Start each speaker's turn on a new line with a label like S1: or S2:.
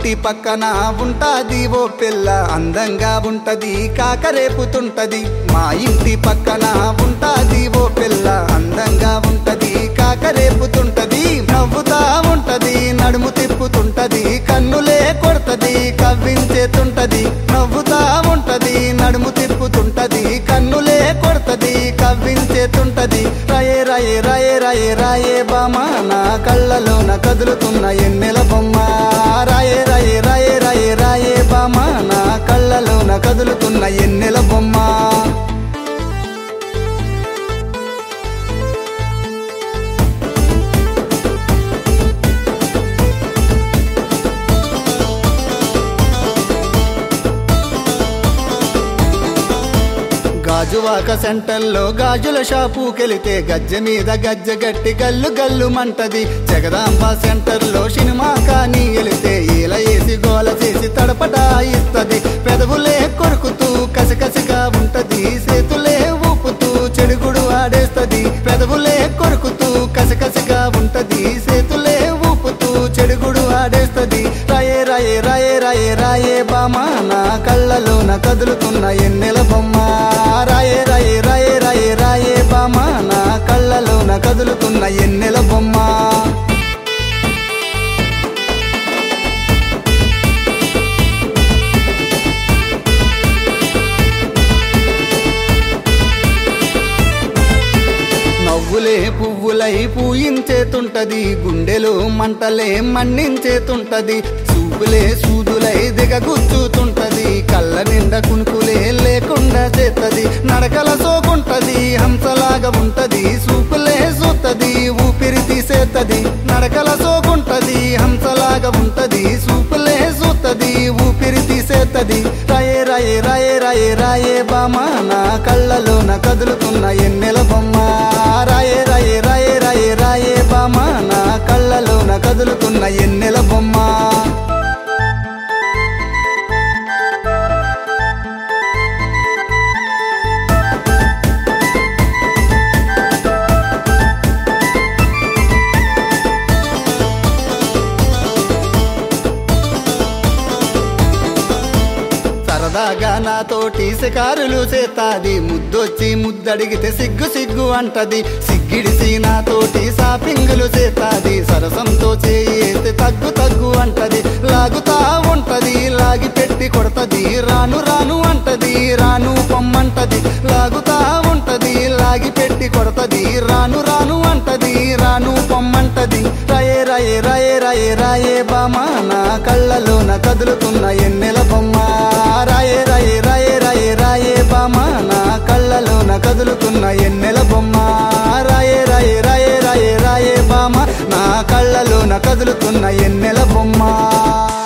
S1: ఇంటి పక్కన ఉంటాది ఓ పిల్ల అందంగా ఉంటది కాకరేపుతుంటది మా ఇంటి పక్కన ఉంటాది ఓ పిల్ల అందంగా ఉంటది కాకరేపుతుంటది నవ్వుతా ఉంటది నడుము తిప్పుతుంటది కన్నులే కొడతది కవ్వించేతుంటది నవ్వుతా ఉంటది నడుము తిప్పుతుంటది కన్నులే కొడతది కవ్వించేతుంటది రాయే రాయే రాయే రాయే రాయే బామ నా కళ్ళలోన కదులుతున్న ఎన్నెల బొమ్మ రాయే రాయే రాయే రాయే రాయే బామ నా కళ్ళలోన కదులుతున్న ఎన్నెల బొమ్మ గాజువాక సెంటర్లో గాజుల షాపుకెళితే గజ్జె మీద గజ్జె గట్టి గల్లు గల్లు మంటది జగదాంబ సెంటర్లో సినిమా కానీ వెళితే ఈల వేసి గోల చేసి తడపటా ఇస్తది పెదవులే కొరుకుతూ కసికసిగా ఉంటది చేతులే ఊపుతూ చెడుగుడు ఆడేస్తది పెదవులే కొరుకుతూ కసికసిగా ఉంటది చేతులే ఊపుతూ చెడుగుడు ఆడేస్తది రాయే రాయే రాయే రాయే రాయే బామ నా కళ్ళలోన కదులుతున్న ఎన్నెల బొమ్మ రాయే రాయే రాయే రాయే రాయే బామ నా కళ్ళలోన కదులుతున్న ఎన్నెల బొమ్మ నవ్వులే పువ్వులై పూయించేతుంటది గుండెలో మంటలే మన్నించేతుంటది చూపులే సూదులై దిగగుచ్చుతుంటది కళ్ళ నిండా కునుకులే లేకుండా చేతది నడకల సోకుంటది హంసలాగా ఉంటది చూపులే సూతది ఊపిరి తీసేతది నడకల సోకుంటది హంసలాగా ఉంటది చూపులే సూతది ఊపిరి తీసేతది రాయే రాయే రాయే రాయే రాయే బామ నా కళ్ళలోన కదులుతున్న ఎన్నెల బొమ్మ రాయే రాయే రాయే రాయే రాయే బామ నా కళ్ళలోన కదులుతున్న ఎన్నెల బొమ్మ సరదాగా నాతోటి శికారులు చేతాది ముద్దొచ్చి ముద్దడిగితే సిగ్గు సిగ్గు అంటది సిగ్గిడిసి నాతోటి షాపింగులు చేతాది సరసంతో చేయితే తగ్గు తగ్గు అంటది లాగుతా ఉంటది లాగి పెట్టి కొడతది రాను రాను అంటది రాను పొమ్మంటది లాగుతా ఉంటది లాగి పెట్టి కొడతది రాను రాను అంటది రాను పొమ్మంటది రాయే రాయే రాయే రాయే రాయే బామ నా కళ్ళలోన కదులుతున్న ఎన్నెల బొమ్మ రాయే రాయే రాయే రాయే రాయే బామ నా కళ్ళలోన కదులుతున్న ఎన్నెల బొమ్మ రాయే రాయే రాయే రాయే రాయే బామ నా కళ్ళలోన కదులుతున్న ఎన్నెల బొమ్మ